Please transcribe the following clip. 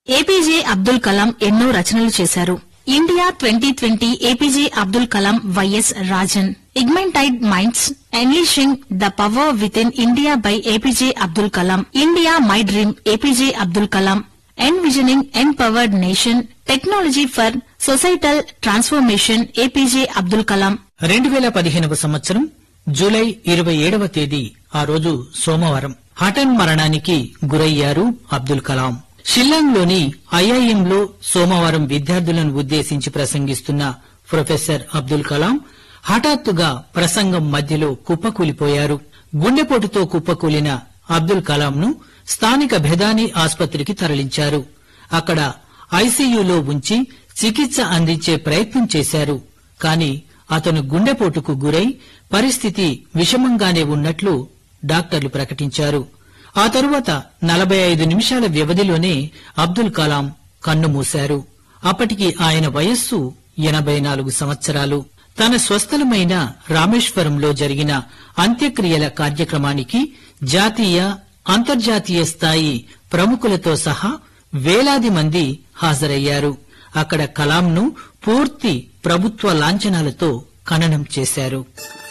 APJ Abdul Kalam ఎన్నో రచనలు చేశారు India twenty twenty APJ Abdul Kalam YS Rajan ignited minds unleashing the power within India by APJ Abdul Kalam India my dream APJ Abdul Kalam envisioning empowered nation technology for societal transformation APJ Abdul Kalam రెండు వేల పదిహేనవ సంవత్సరం July ఇరవై ఏడవ తేదీ ఆ రోజు సోమవారం హఠన్ మరణానికి గురయ్యారు అబ్దుల్ కలాం షిల్లాంగ్లోని ఐఐఎంలో సోమవారం విద్యార్థులను ఉద్దేశించి ప్రసంగిస్తున్న ప్రొఫెసర్ అబ్దుల్ కలాం హఠాత్తుగా ప్రసంగం మధ్యలో కుప్పకూలిపోయారు గుండెపోటుతో కుప్పకూలిన అబ్దుల్ కలాంను స్థానిక భెదాని ఆసుపత్రికి తరలించారు అక్కడ ఐసీయూలో ఉంచి చికిత్స అందించే ప్రయత్నం చేశారు కాని అతను గుండెపోటుకు గురై పరిస్థితి విషమంగానే ఉన్నట్లు డాక్టర్లు ప్రకటించారు ఆ తరువాత నలభై ఐదు నిమిషాల వ్యవధిలోనే అబ్దుల్ కలాం కన్నుమూశారు అప్పటికి ఆయన వయస్సు ఎనభై నాలుగు సంవత్సరాలు తన స్వస్థలమైన రామేశ్వరంలో జరిగిన అంత్యక్రియల కార్యక్రమానికి జాతీయ అంతర్జాతీయ స్థాయి ప్రముఖులతో సహా వేలాది మంది హాజరయ్యారు అక్కడ కలాంను పూర్తి ప్రభుత్వ లాంఛనాలతో ఖననం చేశారు